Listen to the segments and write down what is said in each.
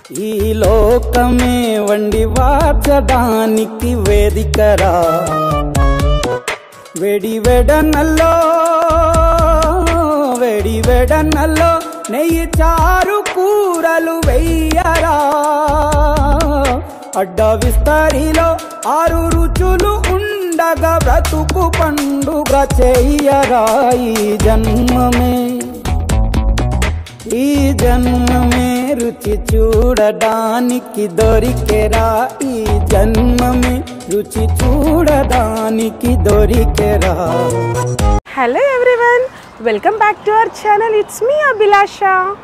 ఈ లోకమే వండి వాచడానికి వేదికరా వెడి వెడనల్లో వెడి వెడనల్లో నెయ్యి చారు కూరలు వెయ్యరా అడ్డ విస్తరిలో ఆరు రుచులు ఉండగా బ్రతుకు పండుగ చెయ్యరా ఈ జన్మమే ఈ జన్మమే రుచి చూడడానికి దొరికెరా ఈ జన్మమే రుచి చూడడానికి దొరికెరా hello everyone welcome back to our channel it's me Abhilasha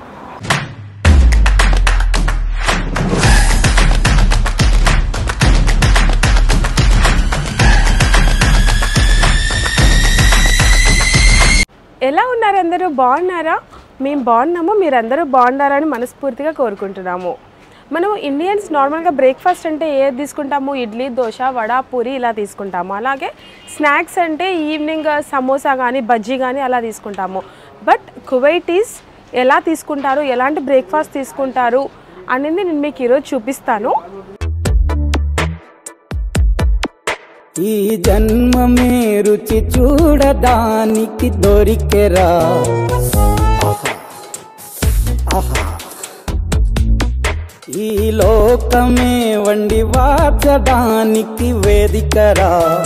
ఎలా ఉన్నారు అందరూ బాగున్నారా మేము బాగున్నాము మీరందరూ బాగున్నారని మనస్ఫూర్తిగా కోరుకుంటున్నాము మనం ఇండియన్స్ నార్మల్గా బ్రేక్ఫాస్ట్ అంటే ఏది తీసుకుంటాము ఇడ్లీ దోశ వడ పూరి ఇలా తీసుకుంటాము అలాగే స్నాక్స్ అంటే ఈవినింగ్ సమోసా కానీ బజ్జీ కానీ అలా తీసుకుంటాము బట్ కువైటీస్ ఎలా తీసుకుంటారు ఎలాంటి బ్రేక్ఫాస్ట్ తీసుకుంటారు అనేది నేను మీకు ఈరోజు చూపిస్తాను ఈ జన్మమే రుచి చూడడానికి దొరికెరా ఆహా. ఈ లోకమే వండి వాచడానికి వేదికరా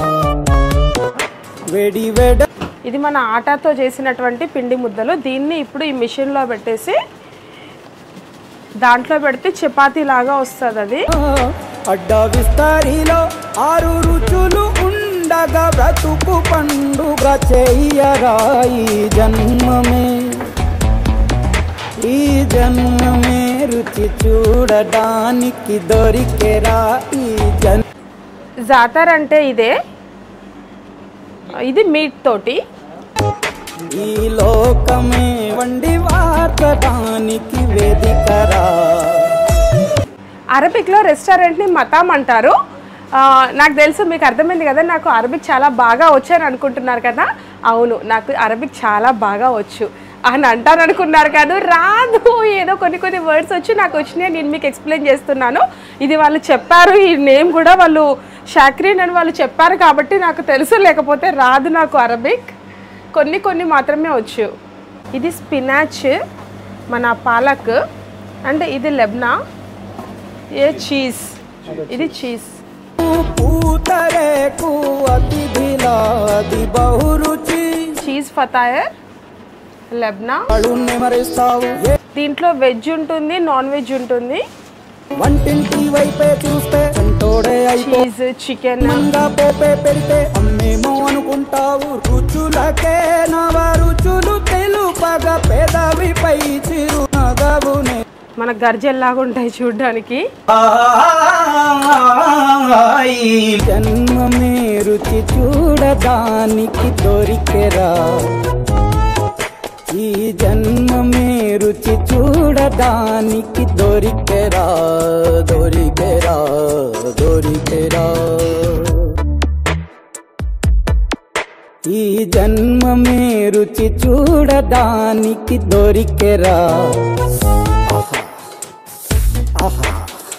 వెడి వెడ ఇది మన ఆటాతో చేసినటువంటి పిండి ముద్దలు దీన్ని ఇప్పుడు ఈ మిషన్లో పెట్టేసి దాంట్లో పెడితే చపాతీ లాగా వస్తుంది అది అడ్డ విస్తరిలో ఆరు రుచులు ఉండగా బ్రతుకు పండుగ చెయ్యరా ఈ జన్మమే ఈ జన్మమే రుచి చూడడానికి దొరికెరా ఈ జన్ జాతర్ అంటే ఇదే ఇది మీట్ తోటి ఈ లోకమే వండి వార్చడానికి వేదికరా అరబిక్లో రెస్టారెంట్ని మతాం అంటారు ఆ, నాకు తెలుసు మీకు అర్థమైంది కదా నాకు అరబిక్ చాలా బాగా వచ్చని అనుకుంటున్నారు కదా అవును నాకు అరబిక్ చాలా బాగా వచ్చు అని అంటాను అనుకున్నారు కాదు రాదు ఏదో కొన్ని కొన్ని వర్డ్స్ వచ్చి నాకు వచ్చినాయి నేను మీకు ఎక్స్ప్లెయిన్ చేస్తున్నాను ఇది వాళ్ళు చెప్పారు ఈ నేమ్ కూడా వాళ్ళు షాక్రీన్ అని వాళ్ళు చెప్పారు కాబట్టి నాకు తెలుసు లేకపోతే రాదు నాకు అరబిక్ కొన్ని కొన్ని మాత్రమే వచ్చు ఇది స్పినాచ్ మన పాలక్ అంటే ఇది లెబ్నా ఏ చీజ్ ఇది చీజ్ పూతరేకు అతిథిలాది బహురుచి చీజ్ ఫతాయర్ లెబ్నా వాళ్ళు నెమరిస్తావు ఏ దీంట్లో వెజ్ ఉంటుంది నాన్ వెజ్ ఉంటుంది వంటింటి వైపే చూస్తే అంటోడే అయిపో చీజ్ చికెన్ మంగా పోపే పెడితే అమ్మేమో అనుకుంటావు రుచులకే నవ రుచులు తెలుపగా పెదవిపై చిరు నగవునే మన గర్జెల్లాగా ఉంటాయి చూడడానికి ఈ జన్మమే రుచి చూడడానికి దొరికెరా ఈ జన్మమే రుచి చూడడానికి దొరికెరా దొరికెరా దొరికెరా ఈ జన్మమే రుచి చూడడానికి దొరికెరా ఆహా. ఆహా.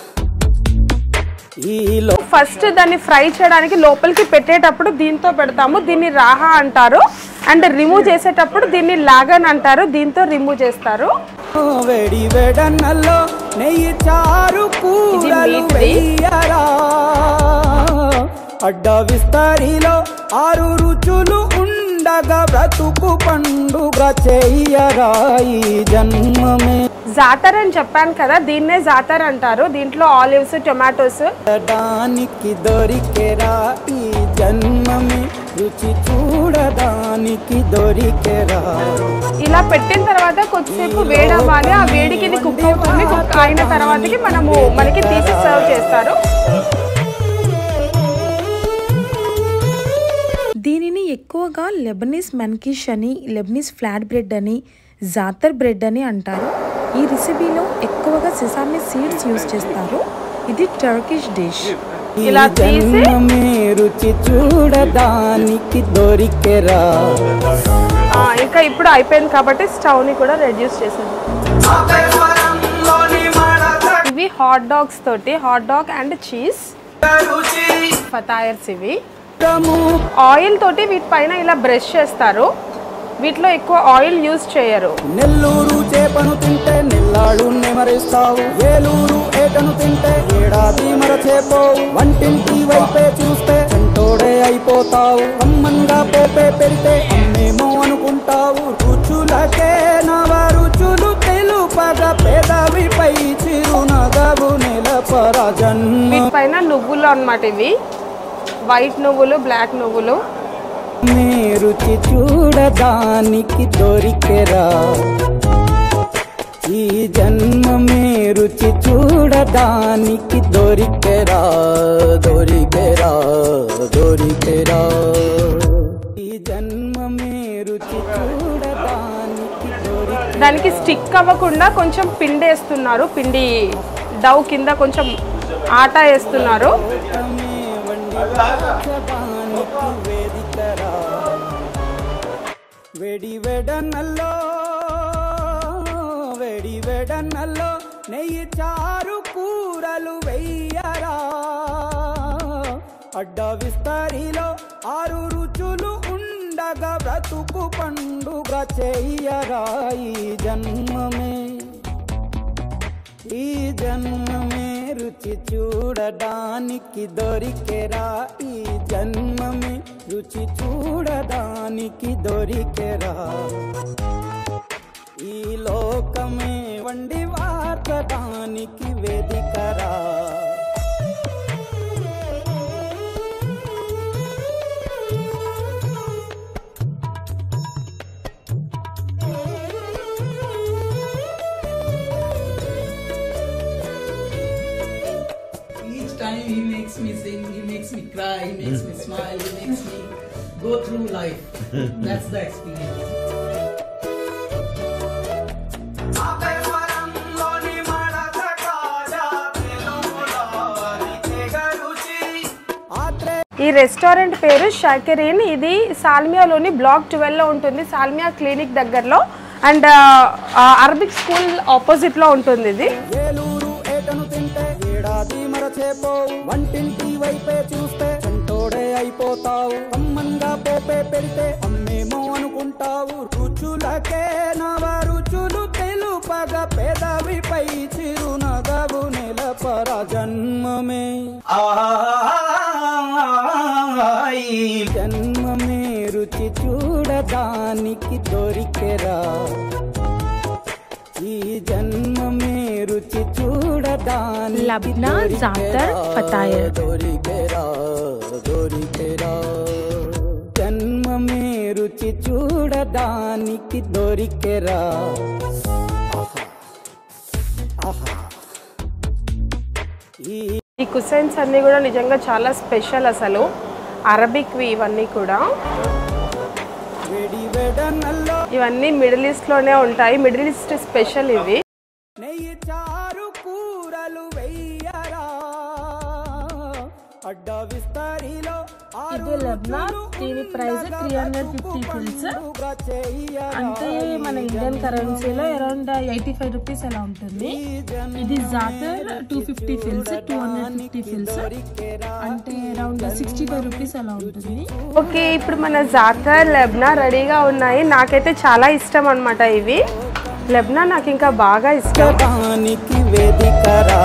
ఈ లో ఫస్ట్ దాన్ని ఫ్రై చేయడానికి లోపలికి పెట్టేటప్పుడు దీంతో పెడతాము దీన్ని రాహా అంటారు అండ్ రిమూవ్ చేసేటప్పుడు దీన్ని లాగన్ అంటారు దీంతో రిమూవ్ చేస్తారు వెడి వెడనల్లో నెయ్యి చారు కూరలు మీట్ది. వెయ్యరా అడ్డ విస్తరిలో ఆరు రుచులు ఉండగా బ్రతుకు పండుగ చెయ్యరా ఈ జన్మమే జాతర్ అని చెప్పాను కదా దీన్నే జాతర్ అంటారు దీంట్లో ఆలివ్స్ టొమాటోస్ చూడడానికి దొరికెరా ఈ జన్మమే రుచి చూడడానికి దొరికెరా ఇలా పెట్టిన తర్వాత కొద్దిసేపు వేడవ్వాలి ఆ వేడికి ఇది కుక్ అవుతుంది కుక్ అయిన తర్వాతకి మనము మనకి తీసి సర్వ్ చేస్తారు దీనిని ఎక్కువగా లెబనీస్ మన్కిష్ అని లెబనీస్ ఫ్లాట్ బ్రెడ్ అని జాతర్ బ్రెడ్ అని అంటారు ఈ రెసిపీలో ఎక్కువగా సెసామి సీడ్స్ యూస్ చేస్తారు ఇది టర్కిష్ డిష్ ఈ ఇలా తీసి జన్మమే రుచి చూడడానికి దొరికెరా ఆ, ఇంకా ఇప్పుడు అయిపోయింది కాబట్టి స్టవ్ని కూడా రెడ్యూస్ చేసాను ఇవి హాట్ డాగ్స్ తోటి hot dog and cheese fatayers ఇవి ఆయిల్ తోటి వీటిపైన ఇలా బ్రష్ చేస్తారు వీటిలో ఎక్కువ ఆయిల్ యూజ్ చేయరు నెల్లూరు చేపను తింటే నెల్లాళ్ళు నెమరిస్తావు ఏలూరు ఏటను తింటే ఏడాది మరచేపోవు వంటింటి వైపే చూస్తే చెంటోడే అయిపోతావు అమ్మంగా పోపే పెడితే అమ్మేమో అనుకుంటావు రుచులకే నవ రుచులు తెలుపగ పెదవిపై చిరునగవు నెలపర జన్మ వీటిపైన నువ్వులు అన్నమాట ఇవి వైట్ నువ్వులు బ్లాక్ నువ్వులు నీ రుచి చూడడానికి దొరికెరా ఈ జన్మ మే రుచి చూడడానికి దొరికెరా దొరికెరా దొరికెరా ఈ జన్మ మే రుచి చూడడానికి దొరికెరా దానికి స్టిక్ అవ్వకుండా కొంచెం పిండి వేస్తున్నారు పిండి డవ్ కింద కొంచెం ఆటా వేస్తున్నారు మే వండి వాచడానికి వేదికరా వెడి వెడనల్లో వెడి వెడనల్లో నెయ్యి చారు కూరలు వెయ్యరా అడ్డ విస్తరిలో ఆరు రుచులు ఉండగా బ్రతుకు పండుగ చెయ్యరా ఈ జన్మమే ఈ జన్మమే రుచి చూడడానికి దొరికెరా ఈ జన్మమే రుచి చూడడానికి దొరికెరా ఈ లోకమే వండి వార్చడానికి వేదికరా Each time he makes me sing, he makes me cry, he makes me smile, he makes me go through life. That's the experience. ఆత్రే ఈ రెస్టారెంట్ పేరు షాకిరీన్ ఇది సాల్మియాలోని బ్లాక్ ట్వెల్వ్లో ఉంటుంది సాల్మియా క్లినిక్ దగ్గరలో అండ్ అరబిక్ స్కూల్ ఆపోజిట్లో ఉంటుంది ఇది ఏలూరు ఏటను తింటే ఏడాది మరచేపోవు వంటింటి వైపే చూస్తే చెంటోడే అయిపోతావు అమ్మంగా పోపే పెడితే అమ్మేమో అనుకుంటావు రుచులకే నవ రుచులు తెలుపగ పెదవిపై చిరునగవు నెలపర జన్మమే ఈ జన్మమే రుచి చూడడానికి దొరికెరా ఈ జన్మమే రుచి చూడడానికి లబ్నా, జాతర్, ఫతాయర్. దొరికెరా దొరికెరా జన్మమే రుచి చూడడానికి దొరికెరా ఆహా. ఆహా. ఈ ఈ కుసైన్స్ అన్నీ కూడా నిజంగా చాలా స్పెషల్ అసలు అరబిక్వి ఇవన్నీ కూడా వెడి వెడనల్లో ఇవన్నీ మిడిల్ ఈస్ట్లోనే ఉంటాయి మిడిల్ ఈస్ట్ స్పెషల్ ఇవి నెయ్యి చారు కూరలు వెయ్యరా అడ్డ విస్తరిలో ఇది లెబ్నా దీని price three hundred fifty fils అంటే మన ఇండియన్ కరెన్సీలో అరౌండ్ ఎయిటీ ఫైవ్ రూపీస్ అలా ఉంటుంది ఇది zaatar two fifty fils two hundred fifty fils అంటే అరౌండ్ సిక్స్టీ ఫైవ్ రూపీస్ అలా ఉంటుంది ఓకే ఇప్పుడు మన జాతర్ లెబ్నా రెడీగా ఉన్నాయి నాకైతే చాలా ఇష్టం అనమాట ఇవి లెబ్నా నాకు ఇంకా బాగా ఇష్టం దానికి వేదికరా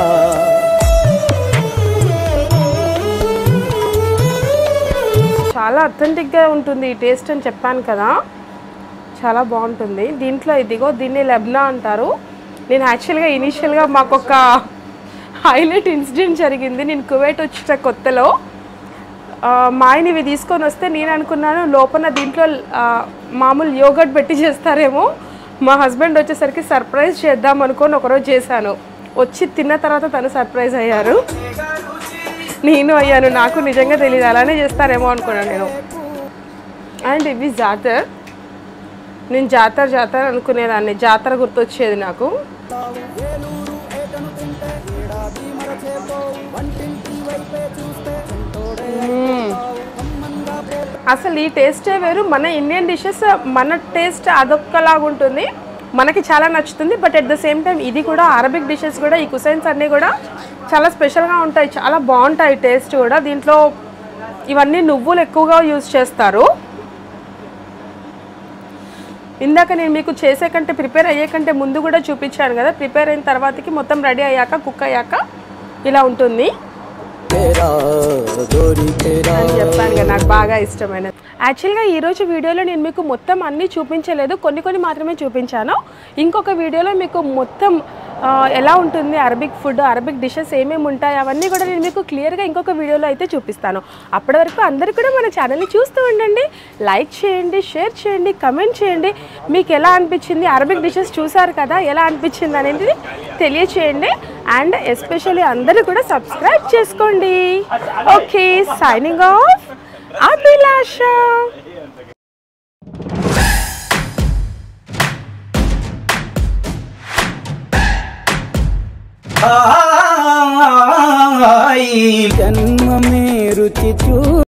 చాలా అథెంటిక్గా ఉంటుంది ఈ టేస్ట్ అని చెప్పాను కదా చాలా బాగుంటుంది దీంట్లో ఇదిగో దీన్ని లెబ్నా అంటారు నేను యాక్చువల్గా ఇనీషియల్గా మాకు ఒక హైలైట్ ఇన్సిడెంట్ జరిగింది నేను కువైట్ వచ్చిన కొత్తలో ఆ, మా ఆయన ఇవి తీసుకొని వస్తే నేను అనుకున్నాను లోపల దీంట్లో ఆ, మామూలు యోగట్ పెట్టి చేస్తారేమో మా హస్బెండ్ వచ్చేసరికి సర్ప్రైజ్ చేద్దాం అనుకొని ఒకరోజు చేశాను వచ్చి తిన్న తర్వాత తను సర్ప్రైజ్ అయ్యారు నేను అయ్యాను నాకు నిజంగా తెలియదు అలానే చేస్తారేమో అనుకున్నాను నేను అండ్ ఇవి జాతర్ నేను జాతర జాతర అనుకునేదాన్ని జాతర గుర్తొచ్చేది నాకు ఏలూరు ఏటను తింటే ఏడాది మరచేపోవు వంటింటి వైపే చూస్తే చెంటోడే అయిపోతావు. అమ్మంగా పోతే అసలు ఈ టేస్టే వేరు మన ఇండియన్ డిషెస్ మన టేస్ట్ అదొక్కలాగా ఉంటుంది మనకి చాలా నచ్చుతుంది but at the same time ఇది కూడా అరబిక్ డిషెస్ కూడా ఈ కుసైన్స్ అన్నీ కూడా చాలా స్పెషల్గా ఉంటాయి చాలా బాగుంటాయి టేస్ట్ కూడా దీంట్లో ఇవన్నీ నువ్వులు ఎక్కువగా యూజ్ చేస్తారు ఇందాక నేను మీకు చేసే కంటే ప్రిపేర్ అయ్యే కంటే ముందు కూడా చూపించాను కదా ప్రిపేర్ అయిన తర్వాతకి మొత్తం రెడీ అయ్యాక కుక్ అయ్యాక ఇలా ఉంటుంది తేరా గోరి తేరా అని చెప్పాను కదా నాకు బాగా ఇష్టమైనది యాక్చువల్గా ఈరోజు వీడియోలో నేను మీకు మొత్తం అన్నీ చూపించలేదు కొన్ని కొన్ని మాత్రమే చూపించాను ఇంకొక వీడియోలో మీకు మొత్తం ఆ, ఎలా ఉంటుంది అరబిక్ ఫుడ్ అరబిక్ డిషెస్ ఏమేమి ఉంటాయి అవన్నీ కూడా నేను మీకు క్లియర్గా ఇంకొక వీడియోలో అయితే చూపిస్తాను అప్పటి వరకు అందరూ కూడా మన ఛానల్ని చూస్తూ ఉండండి లైక్ చేయండి షేర్ చేయండి కమెంట్ చేయండి మీకు ఎలా అనిపించింది అరబిక్ డిషెస్ చూసారు కదా ఎలా అనిపించింది అనేది తెలియచేయండి అండ్ ఎస్పెషల్లీ అందరూ కూడా సబ్స్క్రైబ్ చేసుకోండి ఓకే సైనింగ్ ఆఫ్ అభిలాష జన్మమే రుచి చూ